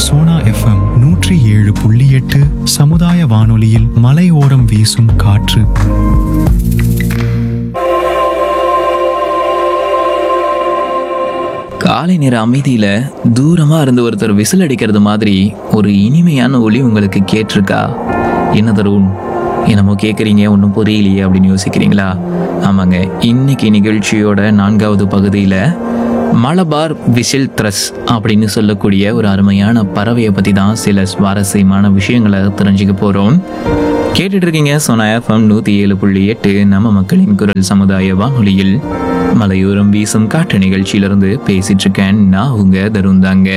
Sona FM நூற்றி ஏழு புள்ளி எட்டு சமுதாய வானொலியில் மலையோரம் வீசும் காற்று காலை நேர அமைதியில தூரமா இருந்து ஒருத்தர் விசில் அடிக்கிறது மாதிரி ஒரு இனிமையான ஒளி உங்களுக்கு கேட்டிருக்கா என்ன தருண் என்னமோ கேட்குறீங்க ஒன்றும் புரியலையே அப்படின்னு யோசிக்கிறீங்களா ஆமாங்க இன்னைக்கு நிகழ்ச்சியோட நான்காவது பகுதியில் மலபார் விசில் த்ரஸ் அப்படின்னு சொல்லக்கூடிய ஒரு அருமையான பறவையை பற்றி தான் சில சுவாரஸ்யமான விஷயங்களை தெரிஞ்சுக்க போகிறோம் கேட்டுட்டு இருக்கீங்க சோனா எஃப்எம் நூற்றி ஏழு புள்ளி எட்டு நம்ம மக்களின் குரல் சமுதாய வானொலியில் மலையோரம் வீசும் காற்று நிகழ்ச்சியிலிருந்து பேசிட்டு இருக்கேன் நான் உங்க தருந்தாங்க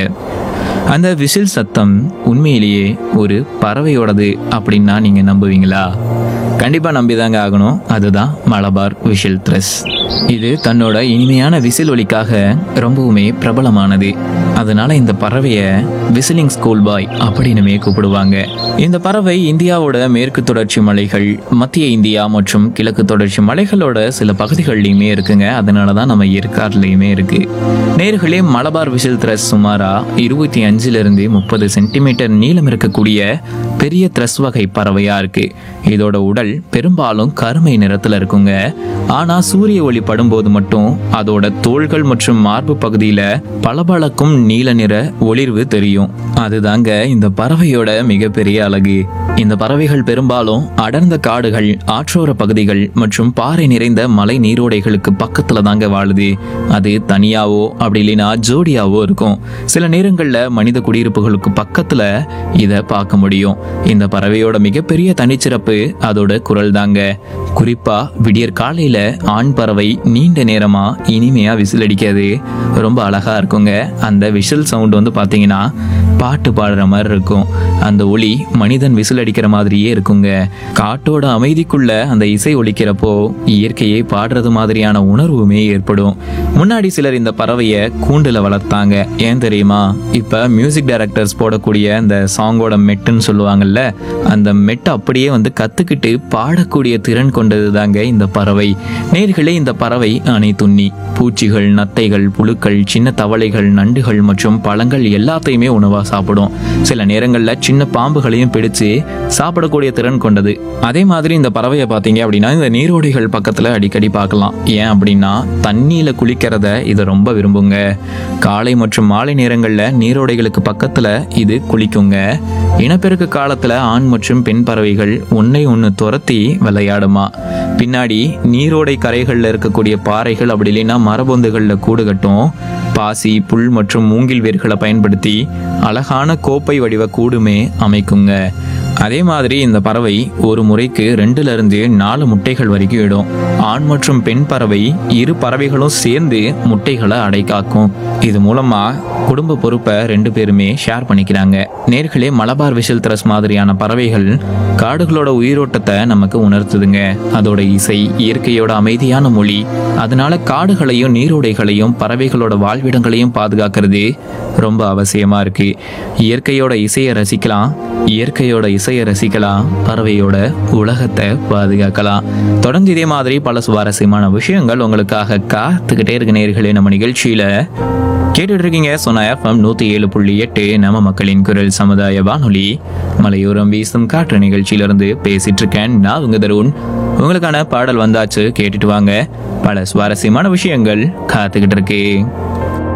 அந்த விசில் சத்தம் உண்மையிலேயே ஒரு பறவையோடது அப்படின்னா நீங்க நம்புவீங்களா கண்டிப்பா நம்பிதாங்க ஆகணும் அதுதான் மலபார் விசில் த்ரெஸ் இது தன்னோட இனிமையான விசில் ஒலிக்காக ரொம்பவுமே பிரபலமானது அதனால இந்த பறவையை விசிலிங் ஸ்கூல் பாய் அப்படின்னுமே கூப்பிடுவாங்க இந்த பறவை இந்தியாவோட மேற்கு தொடர்ச்சி மலைகள் மத்திய இந்தியா மற்றும் கிழக்கு தொடர்ச்சி மலைகளோட சில பகுதிகள்லையுமே இருக்குங்க அதனால தான் நம்ம ஏற்காடுலையுமே இருக்கு நேர்களே மலபார் விசில் த்ரஸ் சுமாரா இருபத்தி அஞ்சுல இருந்து முப்பது சென்டிமீட்டர் நீளம் இருக்கக்கூடிய பெரிய த்ரஸ் வகை பறவையா இருக்கு இதோட உடல் பெரும்பாலும் கருமை நிறத்துல இருக்குங்க ஆனா சூரிய ஒளி படும்போது மட்டும் அதோட தோள்கள் மற்றும் மார்பு பகுதியில பளபளக்கும் நீல நிற ஒளிர்வு தெரியும் அதுதாங்க இந்த பறவையோட மிகப்பெரிய அழகு இந்த பறவைகள் பெரும்பாலும் அடர்ந்த காடுகள் ஆற்றோர பகுதிகள் மற்றும் பாறை நிறைந்த மலை நீரோடைகளுக்கு பக்கத்துல தாங்க வாழுது அது தனியாவோ அப்படி இல்லைன்னா ஜோடியாவோ இருக்கும் சில நேரங்கள்ல மனித குடியிருப்புகளுக்கு பக்கத்துல இதை பார்க்க முடியும் இந்த பறவையோட மிகப்பெரிய தனிச்சிறப்பு அதோட குரல் தாங்க குறிப்பா விடியற் காலையில ஆண் பறவை நீண்ட நேரமா இனிமையா விசில் அடிக்காது ரொம்ப அழகா இருக்குங்க அந்த விசில் சவுண்ட் வந்து பாத்தீங்கன்னா பாட்டு பாடுற மாதிரி இருக்கும் அந்த ஒளி மனிதன் விசில் அடிக்கிற மாதிரியே இருக்குங்க காட்டோட அமைதிக்குள்ள அந்த இசை ஒலிக்கிறப்போ இயற்கையை பாடுறது மாதிரியான உணர்வுமே ஏற்படும் முன்னாடி சிலர் இந்த பறவையை கூண்டுல வளர்த்தாங்க ஏன் தெரியுமா இப்ப மியூசிக் டைரக்டர்ஸ் போடக்கூடிய அந்த சாங்கோட மெட்டுன்னு சொல்லுவாங்கல்ல அந்த மெட்டு அப்படியே வந்து கத்துக்கிட்டு பாடக்கூடிய திறன் கொண்டது தாங்க இந்த பறவை நேர்களே இந்த பறவை அனைத்துண்ணி பூச்சிகள் நத்தைகள் புழுக்கள் சின்ன தவளைகள் நண்டுகள் மற்றும் பழங்கள் எல்லாத்தையுமே உணவா சாப்பிடும் சில நேரங்கள்ல சின்ன பாம்புகளையும் பிடிச்சு சாப்பிடக்கூடிய திறன் கொண்டது அதே மாதிரி இந்த பறவையை பார்த்தீங்க அப்படின்னா இந்த நீரோடைகள் பக்கத்துல அடிக்கடி பார்க்கலாம் ஏன் அப்படின்னா தண்ணியில குளிக்கிறத இது ரொம்ப விரும்புங்க காலை மற்றும் மாலை நேரங்கள்ல நீரோடைகளுக்கு பக்கத்துல இது குளிக்குங்க இனப்பெருக்க காலத்துல ஆண் மற்றும் பெண் பறவைகள் ஒன்னை ஒன்று துரத்தி விளையாடுமா பின்னாடி நீரோடை கரைகள்ல இருக்கக்கூடிய பாறைகள் அப்படி இல்லைன்னா மரபொந்துகள்ல கூடு கட்டும் பாசி புல் மற்றும் மூங்கில் வேர்களை பயன்படுத்தி அழகான கோப்பை வடிவ கூடுமே அமைக்குங்க அதே மாதிரி இந்த பறவை ஒரு முறைக்கு ரெண்டுல இருந்து நாலு முட்டைகள் வரைக்கும் இடும் ஆண் மற்றும் பெண் பறவை இரு பறவைகளும் சேர்ந்து முட்டைகளை அடைக்காக்கும் இது மூலமா குடும்ப பொறுப்பை ரெண்டு பேருமே ஷேர் பண்ணிக்கிறாங்க நேர்களே மலபார் விசில் த்ரஸ் மாதிரியான பறவைகள் காடுகளோட உயிரோட்டத்தை நமக்கு உணர்த்துதுங்க அதோட இசை இயற்கையோட அமைதியான மொழி அதனால காடுகளையும் நீரோடைகளையும் பறவைகளோட வாழ்விடங்களையும் பாதுகாக்கிறது ரொம்ப அவசியமா இருக்கு இயற்கையோட இசையை ரசிக்கலாம் இயற்கையோட இசையை ரசிக்கலாம் பறவையோட உலகத்தை பாதுகாக்கலாம் தொடர்ந்து இதே மாதிரி பல சுவாரஸ்யமான விஷயங்கள் உங்களுக்காக காத்துக்கிட்டே இருக்க நேர்களே நம்ம நிகழ்ச்சியில கேட்டுட்டு இருக்கீங்க சொன்ன எஃப்எம் நூத்தி ஏழு புள்ளி எட்டு நம்ம மக்களின் குரல் சமுதாய வானொலி மலையோரம் வீசும் காற்று நிகழ்ச்சியிலிருந்து பேசிட்டு இருக்கேன் நான் உங்க தருண் உங்களுக்கான பாடல் வந்தாச்சு கேட்டுட்டு வாங்க பல சுவாரஸ்யமான விஷயங்கள் காத்துக்கிட்டு இருக்கு